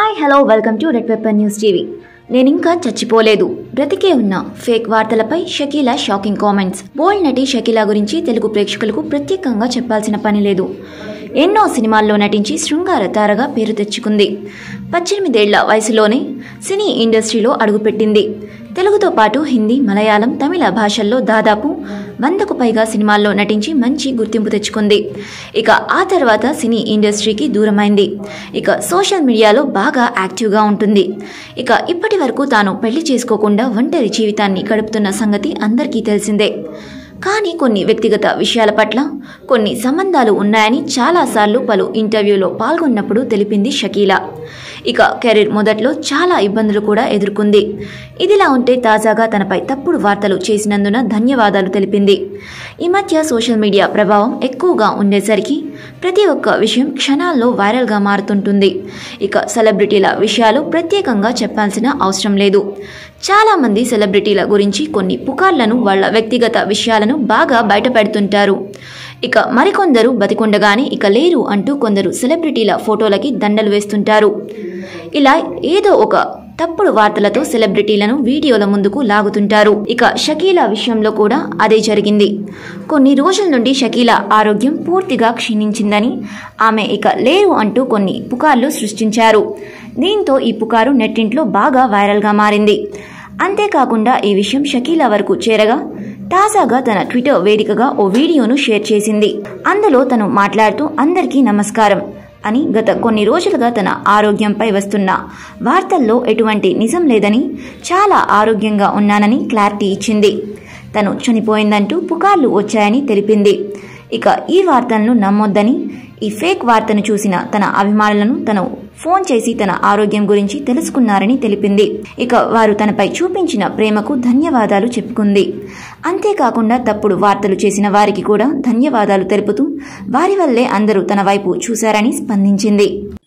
hi hello welcome to red pepper news TV నేను ఇంకా చచ్చిపోలేదు బ్రతికే ఉన్న ఫేక్ వార్తలపై షకీలా షాకింగ్ కామెంట్స్ బోల్డ్ నటి షకీలా గురించి తెలుగు ప్రేక్షకులకు ప్రత్యేకంగా చెప్పాల్సిన పని లేదు ఎన్నో సినిమాల్లో నటించి శృంగార తారగా పేరు తెచ్చుకుంది పద్దెనిమిదేళ్ల వయసులోనే సినీ ఇండస్ట్రీలో అడుగుపెట్టింది తెలుగుతో పాటు హిందీ మలయాళం తమిళ భాషల్లో దాదాపు వందకు పైగా సినిమాల్లో నటించి మంచి గుర్తింపు తెచ్చుకుంది ఇక ఆ తర్వాత సినీ ఇండస్ట్రీకి దూరమైంది ఇక సోషల్ మీడియాలో బాగా యాక్టివ్గా ఉంటుంది ఇక ఇప్పటి వరకు తాను పెళ్లి చేసుకోకుండా ఒంటరి జీవితాన్ని గడుపుతున్న సంగతి అందరికీ తెలిసిందే కానీ కొన్ని వ్యక్తిగత విషయాల పట్ల కొన్ని సంబంధాలు ఉన్నాయని చాలాసార్లు పలు ఇంటర్వ్యూలో పాల్గొన్నప్పుడు తెలిపింది షకీలా ఇక కెరీర్ మొదట్లో చాలా ఇబ్బందులు కూడా ఎదుర్కొంది ఇదిలా ఉంటే తాజాగా తనపై తప్పుడు వార్తలు చేసినందున ధన్యవాదాలు తెలిపింది ఈ మధ్య సోషల్ మీడియా ప్రభావం ఎక్కువగా ఉండేసరికి ప్రతి ఒక్క విషయం క్షణాల్లో వైరల్గా మారుతుంటుంది ఇక సెలబ్రిటీల విషయాలు ప్రత్యేకంగా చెప్పాల్సిన అవసరం లేదు చాలామంది సెలబ్రిటీల గురించి కొన్ని పుకార్లను వాళ్ళ వ్యక్తిగత విషయాలను బాగా బయటపెడుతుంటారు ఇక మరికొందరు బతికొండగానే ఇక లేరు అంటూ కొందరు సెలబ్రిటీల ఫోటోలకి దండలు వేస్తుంటారు ఇలా ఏదో ఒక తప్పుడు వార్తలతో సెలబ్రిటీలను వీడియోల ముందుకు లాగుతుంటారు ఇక షకీలా విషయంలో కూడా అదే జరిగింది కొన్ని రోజుల నుండి షకీలా ఆరోగ్యం పూర్తిగా క్షీణించిందని ఆమె ఇక లేరు అంటూ కొన్ని పుకార్లు సృష్టించారు దీంతో ఈ పుకారు నెట్టింట్లో బాగా వైరల్గా మారింది అంతేకాకుండా ఈ విషయం షకీలా వరకు చేరగా తాజాగా తన ట్విట్టర్ వేదికగా ఓ వీడియోను షేర్ చేసింది అందులో తను మాట్లాడుతూ అందరికీ నమస్కారం అని గత కొన్ని రోజులుగా తన ఆరోగ్యంపై వస్తున్న వార్తల్లో ఎటువంటి నిజం లేదని చాలా ఆరోగ్యంగా ఉన్నానని క్లారిటీ ఇచ్చింది తను చనిపోయిందంటూ పుకార్లు వచ్చాయని తెలిపింది ఇక ఈ వార్తలను నమ్మొద్దని ఈ ఫేక్ వార్తను చూసిన తన అభిమానులను తను ఫోన్ చేసి తన ఆరోగ్యం గురించి తెలుసుకున్నారని తెలిపింది ఇక వారు తనపై చూపించిన ప్రేమకు ధన్యవాదాలు చెప్పుకుంది అంతేకాకుండా తప్పుడు వార్తలు చేసిన వారికి కూడా ధన్యవాదాలు తెలుపుతూ వారి వల్లే అందరూ తన వైపు చూశారని స్పందించింది